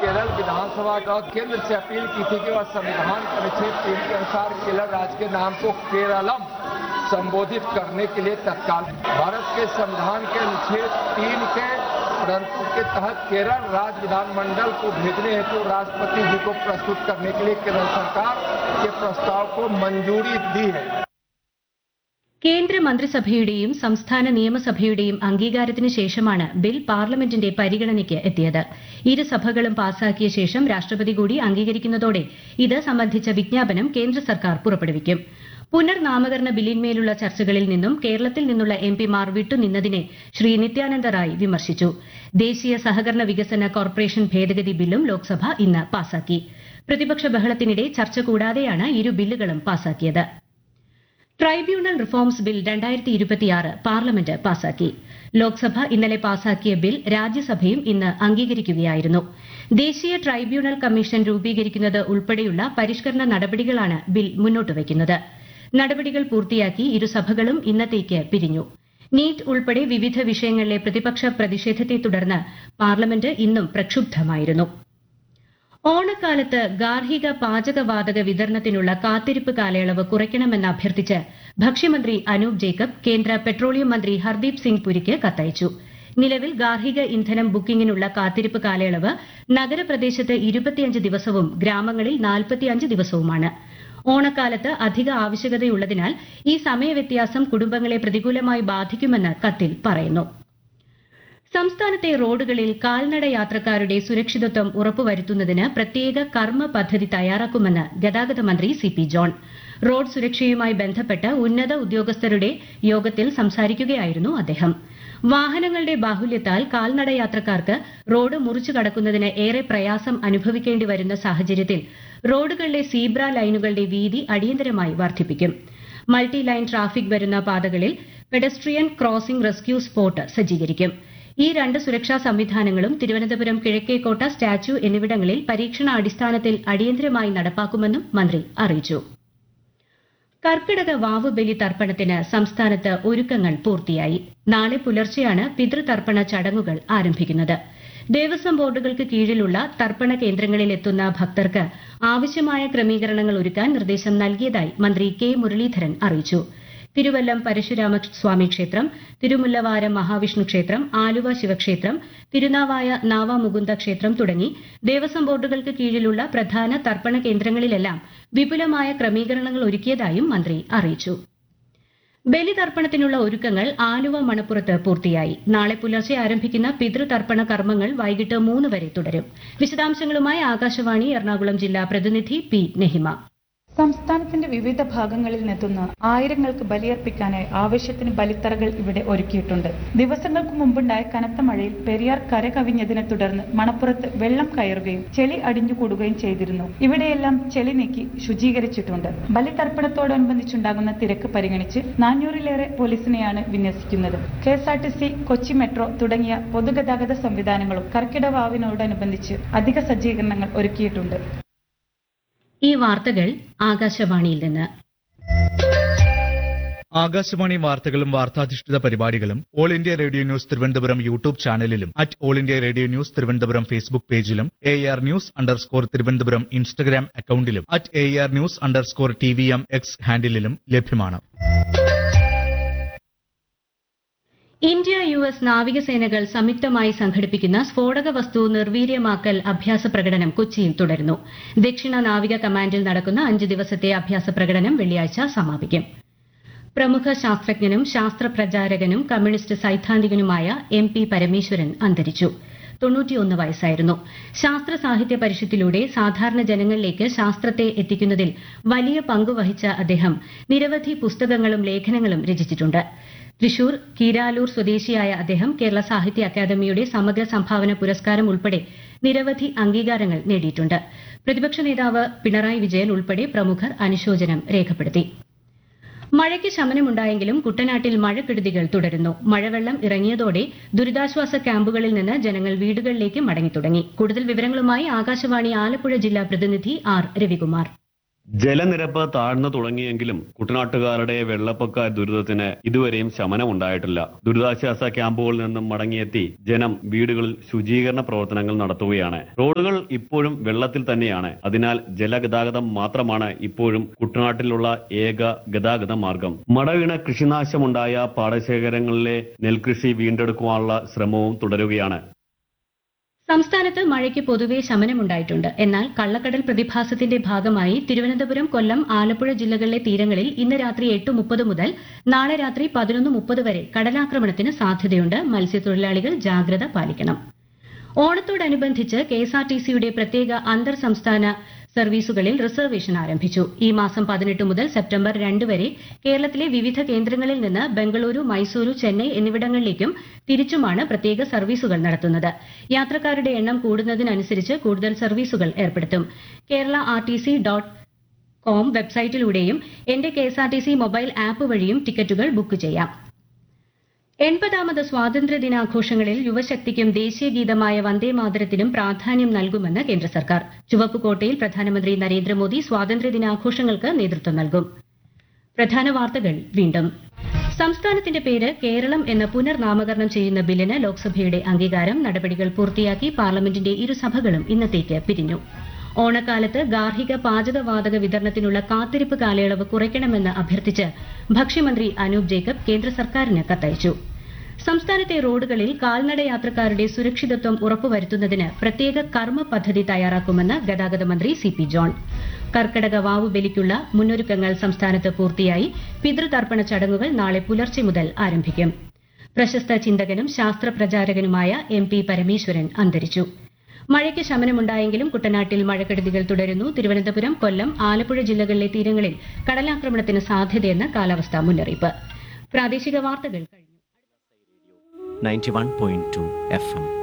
केरल विधानसभा का केंद्र से अपील की थी कि वह संविधान के अनुच्छेद तीन के अनुसार केरल राज्य के नाम को केरलम संबोधित करने के लिए तत्काल भारत के संविधान के अनुच्छेद तीन के प्रंतु के तहत केरल राज्य विधानमंडल को भेजने हेतु राष्ट्रपति जी को प्रस्तुत करने के लिए केरल सरकार के प्रस्ताव को मंजूरी दी है കേന്ദ്ര മന്ത്രിസഭയുടെയും സംസ്ഥാന നിയമസഭയുടെയും അംഗീകാരത്തിന് ശേഷമാണ് ബിൽ പാർലമെന്റിന്റെ പരിഗണനയ്ക്ക് എത്തിയത് ഇരു സഭകളും പാസാക്കിയ ശേഷം രാഷ്ട്രപതി കൂടി അംഗീകരിക്കുന്നതോടെ ഇത് സംബന്ധിച്ച വിജ്ഞാപനം കേന്ദ്ര സർക്കാർ പുറപ്പെടുവിക്കും പുനർനാമകരണ ബില്ലിന്മേലുള്ള ചർച്ചകളിൽ നിന്നും കേരളത്തിൽ നിന്നുള്ള എംപിമാർ വിട്ടുനിന്നതിനെ ശ്രീ നിത്യാനന്ദ റായ് വിമർശിച്ചു ദേശീയ സഹകരണ വികസന കോർപ്പറേഷൻ ഭേദഗതി ബില്ലും ലോക്സഭ ഇന്ന് പാസാക്കി പ്രതിപക്ഷ ബഹളത്തിനിടെ ചർച്ച കൂടാതെയാണ് ഇരു ബില്ലുകളും പാസാക്കിയത് ട്രൈബ്യൂണൽ റിഫോംസ് ബിൽ രണ്ടായിരത്തി ഇരുപത്തിയാറ് പാർലമെന്റ് പാസാക്കി ലോക്സഭ ഇന്നലെ പാസാക്കിയ ബിൽ രാജ്യസഭയും ഇന്ന് അംഗീകരിക്കുകയായിരുന്നു ദേശീയ ട്രൈബ്യൂണൽ കമ്മീഷൻ രൂപീകരിക്കുന്നത് ഉൾപ്പെടെയുള്ള പരിഷ്കരണ നടപടികളാണ് ബിൽ മുന്നോട്ട് വയ്ക്കുന്നത് നടപടികൾ പൂർത്തിയാക്കി ഇരുസഭകളും ഇന്നത്തേക്ക് പിരിഞ്ഞു നീറ്റ് ഉൾപ്പെടെ വിവിധ വിഷയങ്ങളിലെ പ്രതിപക്ഷ പ്രതിഷേധത്തെ തുടർന്ന് പാർലമെന്റ് ഇന്നും പ്രക്ഷുബ്ധമായിരുന്നു ഓണക്കാലത്ത് ഗാർഹിക പാചകവാതക വിതരണത്തിനുള്ള കാത്തിരിപ്പ് കാലയളവ് കുറയ്ക്കണമെന്ന് അഭ്യർത്ഥിച്ച് ഭക്ഷ്യമന്ത്രി അനൂപ് ജേക്കബ് കേന്ദ്ര പെട്രോളിയം മന്ത്രി ഹർദീപ് സിംഗ് പുരിക്ക് കത്തയച്ചു നിലവിൽ ഗാർഹിക ഇന്ധനം ബുക്കിംഗിനുള്ള കാത്തിരിപ്പ് കാലയളവ് നഗരപ്രദേശത്ത് ഇരുപത്തിയഞ്ച് ദിവസവും ഗ്രാമങ്ങളിൽ നാൽപ്പത്തിയഞ്ച് ദിവസവുമാണ് ഓണക്കാലത്ത് അധിക ആവശ്യകതയുള്ളതിനാൽ ഈ സമയവ്യത്യാസം കുടുംബങ്ങളെ പ്രതികൂലമായി ബാധിക്കുമെന്ന് കത്തിൽ പറയുന്നു സംസ്ഥാനത്തെ റോഡുകളിൽ കാൽനട യാത്രക്കാരുടെ സുരക്ഷിതത്വം ഉറപ്പുവരുത്തുന്നതിന് പ്രത്യേക കർമ്മ പദ്ധതി തയ്യാറാക്കുമെന്ന് ഗതാഗത മന്ത്രി സി പി ജോൺ റോഡ് സുരക്ഷയുമായി ബന്ധപ്പെട്ട് ഉന്നത ഉദ്യോഗസ്ഥരുടെ യോഗത്തിൽ സംസാരിക്കുകയായിരുന്നു അദ്ദേഹം വാഹനങ്ങളുടെ ബാഹുല്യത്താൽ കാൽനട യാത്രക്കാർക്ക് റോഡ് മുറിച്ചു കടക്കുന്നതിന് ഏറെ പ്രയാസം അനുഭവിക്കേണ്ടി വരുന്ന സാഹചര്യത്തിൽ റോഡുകളിലെ സീബ്ര ലൈനുകളുടെ വീതി അടിയന്തരമായി വർദ്ധിപ്പിക്കും മൾട്ടി ലൈൻ ട്രാഫിക് വരുന്ന പാതകളിൽ പെഡസ്ട്രിയൻ ക്രോസിംഗ് റെസ്ക്യൂ സ്പോട്ട് സജ്ജീകരിക്കും ഈ രണ്ട് സുരക്ഷാ സംവിധാനങ്ങളും തിരുവനന്തപുരം കിഴക്കേക്കോട്ട സ്റ്റാച്യു എന്നിവിടങ്ങളിൽ പരീക്ഷണാടിസ്ഥാനത്തിൽ അടിയന്തരമായി നടപ്പാക്കുമെന്നും മന്ത്രി അറിയിച്ചു കർക്കിടക വാവ് ബലി തർപ്പണത്തിന് സംസ്ഥാനത്ത് ഒരുക്കങ്ങൾ പൂർത്തിയായി നാളെ പുലർച്ചെയാണ് പിതൃതർപ്പണ ചടങ്ങുകൾ ആരംഭിക്കുന്നത് ദേവസ്വം ബോർഡുകൾക്ക് കീഴിലുള്ള തർപ്പണ കേന്ദ്രങ്ങളിൽ എത്തുന്ന ഭക്തർക്ക് ആവശ്യമായ ക്രമീകരണങ്ങൾ ഒരുക്കാൻ നിർദ്ദേശം നൽകിയതായി മന്ത്രി കെ മുരളീധരൻ അറിയിച്ചു തിരുവല്ലം പരശുരാമ സ്വാമി ക്ഷേത്രം തിരുമുല്ലവാരം മഹാവിഷ്ണു ക്ഷേത്രം ആലുവ ശിവക്ഷേത്രം തിരുനാവായ നാവാമുകുന്ദ ക്ഷേത്രം തുടങ്ങി ദേവസ്വം ബോർഡുകൾക്ക് കീഴിലുള്ള പ്രധാന തർപ്പണ കേന്ദ്രങ്ങളിലെല്ലാം വിപുലമായ ക്രമീകരണങ്ങൾ ഒരുക്കിയതായും മന്ത്രി അറിയിച്ചു ബലിതർപ്പണത്തിനുള്ള ഒരുക്കങ്ങൾ ആലുവ മണപ്പുറത്ത് പൂർത്തിയായി നാളെ പുലർച്ചെ ആരംഭിക്കുന്ന പിതൃതർപ്പണ കർമ്മങ്ങൾ വൈകിട്ട് മൂന്ന് വരെ തുടരും വിശദാംശങ്ങളുമായി ആകാശവാണി എറണാകുളം ജില്ലാ പ്രതിനിധി പി നെഹിമ സംസ്ഥാനത്തിന്റെ വിവിധ ഭാഗങ്ങളിൽ നിന്നെത്തുന്ന ആയിരങ്ങൾക്ക് ബലിയർപ്പിക്കാനായി ആവശ്യത്തിന് ബലിത്തറകൾ ഇവിടെ ഒരുക്കിയിട്ടുണ്ട് ദിവസങ്ങൾക്ക് മുമ്പുണ്ടായ കനത്ത മഴയിൽ പെരിയാർ കരകവിഞ്ഞതിനെ തുടർന്ന് മണപ്പുറത്ത് വെള്ളം കയറുകയും ചെളി അടിഞ്ഞുകൂടുകയും ചെയ്തിരുന്നു ഇവിടെയെല്ലാം ചെളി നീക്കി ശുചീകരിച്ചിട്ടുണ്ട് ബലിതർപ്പണത്തോടനുബന്ധിച്ചുണ്ടാകുന്ന തിരക്ക് പരിഗണിച്ച് നാനൂറിലേറെ പോലീസിനെയാണ് വിന്യസിക്കുന്നത് K S R T C Kochi metro തുടങ്ങിയ പൊതുഗതാഗത സംവിധാനങ്ങളും കർക്കിടവാവിനോടനുബന്ധിച്ച് അധിക സജ്ജീകരണങ്ങൾ ഒരുക്കിയിട്ടുണ്ട് ഈ വാർത്തകൾ ആകാശവാണിയിൽ നിന്ന് ആകാശവാണി വാർത്തകളും വാർത്താധിഷ്ഠിത പരിപാടികളും All India Radio News Thiruvananthapuram YouTube ചാനലിലും at All India Radio News Thiruvananthapuram Facebook പേജിലും A R news underscore Thiruvananthapuram Instagram അക്കൌണ്ടിലും at A R news underscore T V M X ഹാൻഡിലും ലഭ്യമാണ് ഇന്ത്യ യു എസ് നാവികസേനകൾ സംയുക്തമായി സംഘടിപ്പിക്കുന്ന സ്ഫോടക വസ്തു നിർവീര്യമാക്കൽ അഭ്യാസ പ്രകടനം കൊച്ചിയിൽ തുടരുന്നു ദക്ഷിണ നാവിക കമാൻഡിൽ നടക്കുന്ന അഞ്ച് ദിവസത്തെ അഭ്യാസ പ്രകടനം വെള്ളിയാഴ്ച സമാപിക്കും പ്രമുഖ ശാസ്ത്രജ്ഞനും ശാസ്ത്ര പ്രചാരകനും കമ്മ്യൂണിസ്റ്റ് സൈദ്ധാന്തികനുമായ എം പി പരമേശ്വരൻ അന്തരിച്ചു തൊണ്ണൂറ്റിയൊന്ന് വയസ്സായിരുന്നു ശാസ്ത്ര സാഹിത്യ പരിഷത്തിലൂടെ സാധാരണ ജനങ്ങളിലേക്ക് ശാസ്ത്രത്തെ എത്തിക്കുന്നതിൽ വലിയ പങ്കുവഹിച്ച അദ്ദേഹം നിരവധി പുസ്തകങ്ങളും ലേഖനങ്ങളും രചിച്ചിട്ടുണ്ട് തൃശൂർ കീരാലൂർ സ്വദേശിയായ അദ്ദേഹം കേരള സാഹിത്യ അക്കാദമിയുടെ സമഗ്ര സംഭാവന പുരസ്കാരം ഉൾപ്പെടെ നിരവധി അംഗീകാരങ്ങൾ നേടിയിട്ടുണ്ട് പ്രതിപക്ഷ നേതാവ് പിണറായി വിജയൻ ഉൾപ്പെടെ പ്രമുഖർ അനുശോചനം രേഖപ്പെടുത്തി മഴയ്ക്ക് ശമനമുണ്ടായെങ്കിലും കുട്ടനാട്ടിൽ മഴക്കെടുതികൾ തുടരുന്നു മഴവെള്ളം ഇറങ്ങിയതോടെ ദുരിതാശ്വാസ ക്യാമ്പുകളിൽ നിന്ന് ജനങ്ങൾ വീടുകളിലേക്ക് മടങ്ങിത്തുടങ്ങി കൂടുതൽ വിവരങ്ങളുമായി ആകാശവാണി ആലപ്പുഴ ജില്ലാ പ്രതിനിധി ആർ രവികുമാർ ജലനിരപ്പ് താഴ്ന്നു തുടങ്ങിയെങ്കിലും കുട്ടനാട്ടുകാരുടെ വെള്ളപ്പൊക്ക ദുരിതത്തിന് ഇതുവരെയും ശമനമുണ്ടായിട്ടില്ല ദുരിതാശ്വാസ ക്യാമ്പുകളിൽ നിന്നും മടങ്ങിയെത്തി ജനം വീടുകളിൽ ശുചീകരണ പ്രവർത്തനങ്ങൾ നടത്തുകയാണ് റോഡുകൾ ഇപ്പോഴും വെള്ളത്തിൽ തന്നെയാണ് അതിനാൽ ജലഗതാഗതം മാത്രമാണ് ഇപ്പോഴും കുട്ടനാട്ടിലുള്ള ഏക ഗതാഗത മാർഗം മടവീണ കൃഷിനാശമുണ്ടായ പാടശേഖരങ്ങളിലെ നെൽകൃഷി വീണ്ടെടുക്കുവാനുള്ള ശ്രമവും തുടരുകയാണ് സംസ്ഥാനത്ത് മഴയ്ക്ക് പൊതുവെ ശമനമുണ്ടായിട്ടുണ്ട് എന്നാൽ കള്ളക്കടൽ പ്രതിഭാസത്തിന്റെ ഭാഗമായി തിരുവനന്തപുരം കൊല്ലം ആലപ്പുഴ ജില്ലകളിലെ തീരങ്ങളിൽ ഇന്ന് രാത്രി എട്ട് മുപ്പത് മുതൽ നാളെ രാത്രി പതിനൊന്ന് മുപ്പത് വരെ കടലാക്രമണത്തിന് സാധ്യതയുണ്ട് മത്സ്യത്തൊഴിലാളികൾ ജാഗ്രത പാലിക്കണം ഓണത്തോടനുബന്ധിച്ച് കെഎസ്ആർടിസിയുടെ പ്രത്യേക അന്തർ സംസ്ഥാന സർവീസുകളിൽ റിസർവേഷൻ ആരംഭിച്ചു ഈ മാസം പതിനെട്ട് മുതൽ സെപ്റ്റംബർ രണ്ട് വരെ കേരളത്തിലെ വിവിധ കേന്ദ്രങ്ങളിൽ നിന്ന് ബംഗളൂരു മൈസൂരു ചെന്നൈ എന്നിവിടങ്ങളിലേക്കും തിരിച്ചുമാണ് പ്രത്യേക സർവീസുകൾ നടത്തുന്നത് യാത്രക്കാരുടെ എണ്ണം കൂടുന്നതിനനുസരിച്ച് കൂടുതൽ സർവീസുകൾ ഏർപ്പെടുത്തും Kerala R T C dot com വെബ്സൈറ്റിലൂടെയും എന്റെ കെഎസ്ആർടിസി മൊബൈൽ ആപ്പ് വഴിയും ടിക്കറ്റുകൾ ബുക്ക് ചെയ്യാം എൺപതാമത് സ്വാതന്ത്ര്യ ദിനാഘോഷങ്ങളിൽ യുവശക്തിക്കും ദേശീയ ഗീതമായ വന്ദേ മാതരത്തിനും പ്രാധാന്യം നൽകുമെന്ന് കേന്ദ്ര സർക്കാർ ചുവപ്പുകോട്ടയിൽ പ്രധാനമന്ത്രി നരേന്ദ്രമോദി സ്വാതന്ത്ര്യ ദിനാഘോഷങ്ങൾക്ക് നേതൃത്വം നൽകും പ്രധാന വാർത്തകൾ വീണ്ടും സംസ്ഥാനത്തിന്റെ പേര് കേരളം എന്ന് പുനർനാമകരണം ചെയ്യുന്ന ബില്ലിന് ലോക്സഭയുടെ അംഗീകാരം നടപടികൾ പൂർത്തിയാക്കി പാർലമെന്റിന്റെ ഇരുസഭകളും ഇന്നത്തേക്ക് പിരിഞ്ഞു ഓണക്കാലത്ത് ഗാർഹിക പാചകവാതക വിതരണത്തിനുള്ള കാത്തിരിപ്പ് കാലയളവ് കുറയ്ക്കണമെന്ന് അഭ്യർത്ഥിച്ച് ഭക്ഷ്യമന്ത്രി അനൂപ് ജേക്കബ് കേന്ദ്ര സർക്കാരിന് കത്തയച്ചു സംസ്ഥാനത്തെ റോഡുകളിൽ കാൽനട യാത്രക്കാരുടെ സുരക്ഷിതത്വം ഉറപ്പുവരുത്തുന്നതിന് പ്രത്യേക കർമ്മ പദ്ധതി തയ്യാറാക്കുമെന്ന് ഗതാഗത മന്ത്രി സി പി ജോൺ കർക്കടക വാവു ബലിക്കുള്ള മുന്നൊരുക്കങ്ങൾ സംസ്ഥാനത്ത് പൂർത്തിയായി പിതൃതർപ്പണ ചടങ്ങുകൾ നാളെ പുലർച്ചെ മുതൽ ആരംഭിക്കും പ്രശസ്ത ചിന്തകനും ശാസ്ത്ര പ്രചാരകനുമായ എം പി പരമേശ്വരൻ അന്തരിച്ചു മഴയ്ക്ക് ശമനമുണ്ടായെങ്കിലും കുട്ടനാട്ടിൽ മഴക്കെടുതികൾ തുടരുന്നു തിരുവനന്തപുരം കൊല്ലം ആലപ്പുഴ ജില്ലകളിലെ തീരങ്ങളിൽ കടലാക്രമണത്തിന് സാധ്യതയെന്ന് കാലാവസ്ഥാ മുന്നറിയിപ്പ് പ്രാദേശിക വാർത്തകൾ കഴിഞ്ഞു 91.2 FM.